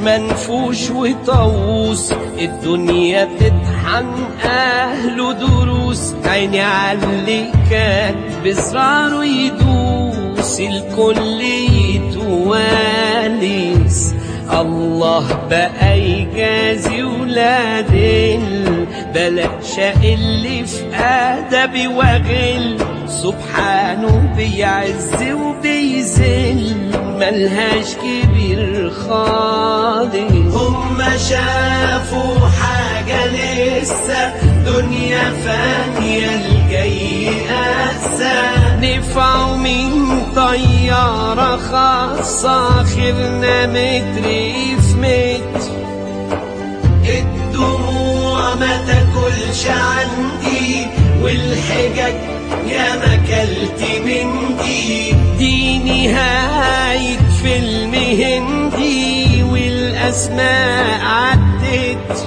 منفوش وطاووس الدنيا بتطحن اهله دروس عيني علي كان بصراره يدوس الكل يتواليس الله بقى يجازي ولاد البلاش اللي في ادبي وغل سبحانه بيعز وبيذل ملهاش كبير خالص هم شافوا حاجة لسه دنيا فانية الجاي أحسن نفعوا من طيارة خاصة خيرنا متر في متر الدموع ما تاكلش عندي والحجج يا ما كلت من دي دي نهاية فيلم هندي والأسماء عدت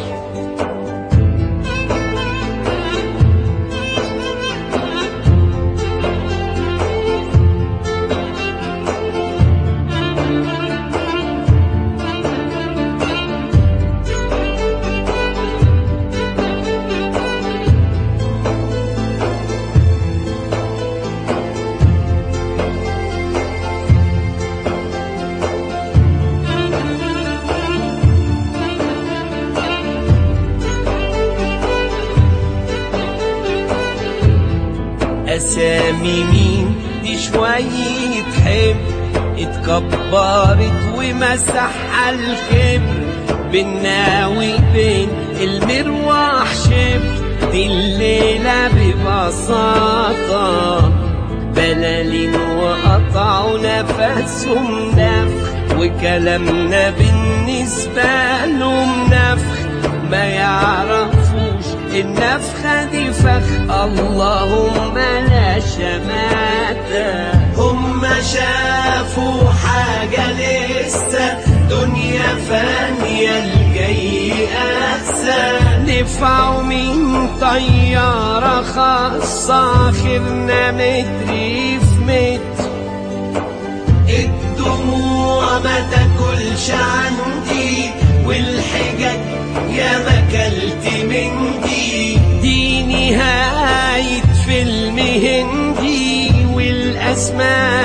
أسامي مين دي شوية حب اتكبرت ومسح الكبر بينا وبين المروح شبر دي الليلة ببساطة بلالين وقطعوا نفسهم نفخ وكلامنا بالنسبة لهم نفخ ما يعرفوش النفخة دي فخ اللهم لا شماتة هم شافوا حاجة لسه دنيا فانية الجاي أحسن نفعوا من طيارة خاصة خيرنا متر في متر الدموع ما تاكلش عندي والحجج يا ما كلت من دي دي نهاية فيلم هندي والأسماء